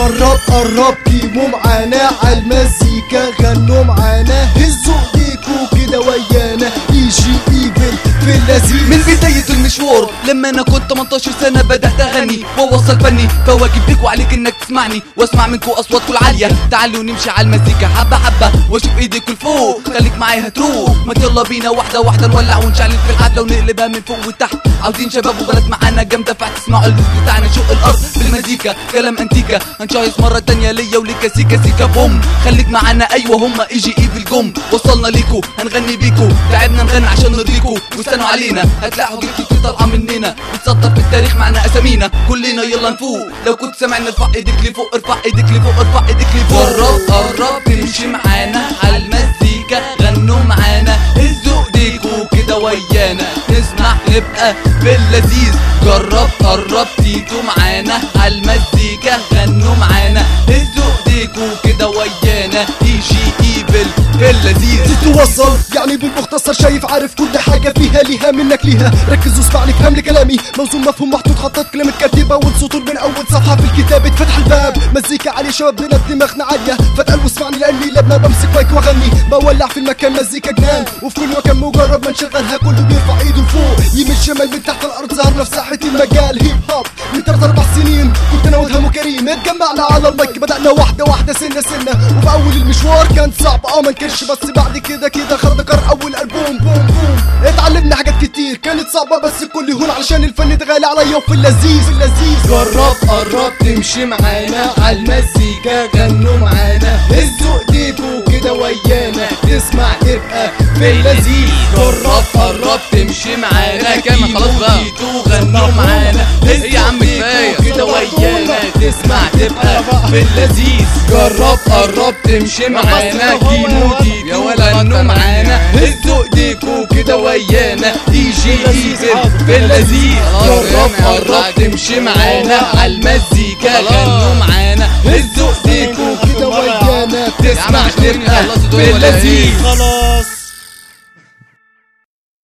جرب قرب كيمو معانا عالمزيكا غنوا معانا هزوا ايديكوا كده ويانا يجي ايفل في اللذيذ من بداية المشوار لما انا كنت 18 سنة بدأت اغني واوصل فني فواجب ليك وعليك انك تسمعني واسمع منكم اصواتكم العالية تعالوا نمشي على المزيكا حبة حبة واشوف ايديكم لفوق خليك معايا هتروح ما يلا بينا واحدة واحدة نولع ونشعل في الحفلة ونقلبها من فوق وتحت عاوزين شباب وبنات معانا جامدة فتسمعوا اللوز بتاعنا شق الارض بالمزيكا كلام انتيكا هنشايص مرة تانية ليا وليكا سيكا سيكا بوم خليك معانا ايوه هما ايجي ايفل جم وصلنا ليكو هنغني بيكو تعبنا نغني عشان نرضيكو واستنوا علينا هتلاقوا حاجات كتير طالعه مننا بتسطر في التاريخ معنا اسامينا كلنا يلا نفوق لو كنت سامعني ارفع ايديك لفوق ارفع ايديك لفوق ارفع ايديك لفوق قرب قرب تمشي معانا على المزيكا غنوا معانا هزوا ايديكوا كده ويانا نسمع نبقى في اللذيذ جرب قرب تيجوا معانا على المزيكا غنوا معانا هزوا ايديكوا كده ويانا يجي ايفل في اللذيذ تتوصل يعني بالمختصر شايف عارف كل حاجة فيها ليها منك ليها ركز واسمعني فهم لي كلامي موزون مفهوم محطوط خطط كلام متكتبة والسطور من أول صفحة في الكتاب اتفتح الباب مزيكا عالية شبابنا دماغنا عالية فتقل واسمعني لأني لما بمسك مايك وأغني بولع في المكان مزيكا جنان وفي كل مكان مجرد ما نشغلها كله بيرفع ايده لفوق يمين شمال من تحت الأرض ظهرنا في ساحة المجال هيب هوب من تلات أربع سنين كنت أنا وادهم وكريم اتجمعنا على المايك بدأنا واحدة واحدة سنة سنة وفي أول المشوار كان صعب اه ما نكرش بس بعد كده كده خرج أول ألبوم بوم بوم اتعلمنا حاجات كتير كانت صعبة بس الكل يهون علشان الفن ده غالي عليا وفي اللذيذ في اللذيذ جرب قرب تمشي معانا عالمزيكا غنوا معانا هزوا ايديكوا كده ويانا تسمع تبقى في اللذيذ جرب قرب تمشي معانا كامل خلاص بقى. كيمو غنوا معانا إيه يا عم هزوا كفاية. ايديكوا كده ويانا تسمع تبقى في اللذيذ جرب قرب تمشي معانا كيمو يا تيتو ولا غنوا بطل معانا يعني. هزوا ايديكوا كده ويانا يجي ايفل في اللذيذ خلاص جرب يعني قرب هرجعك. تمشي معانا عالمزيكا خلاص. غنوا معانا هزوا ايديكوا كده ويانا تسمع مش ناويين تبقى يخلصوا دول في ولا إيه؟ اللذيذ خلاص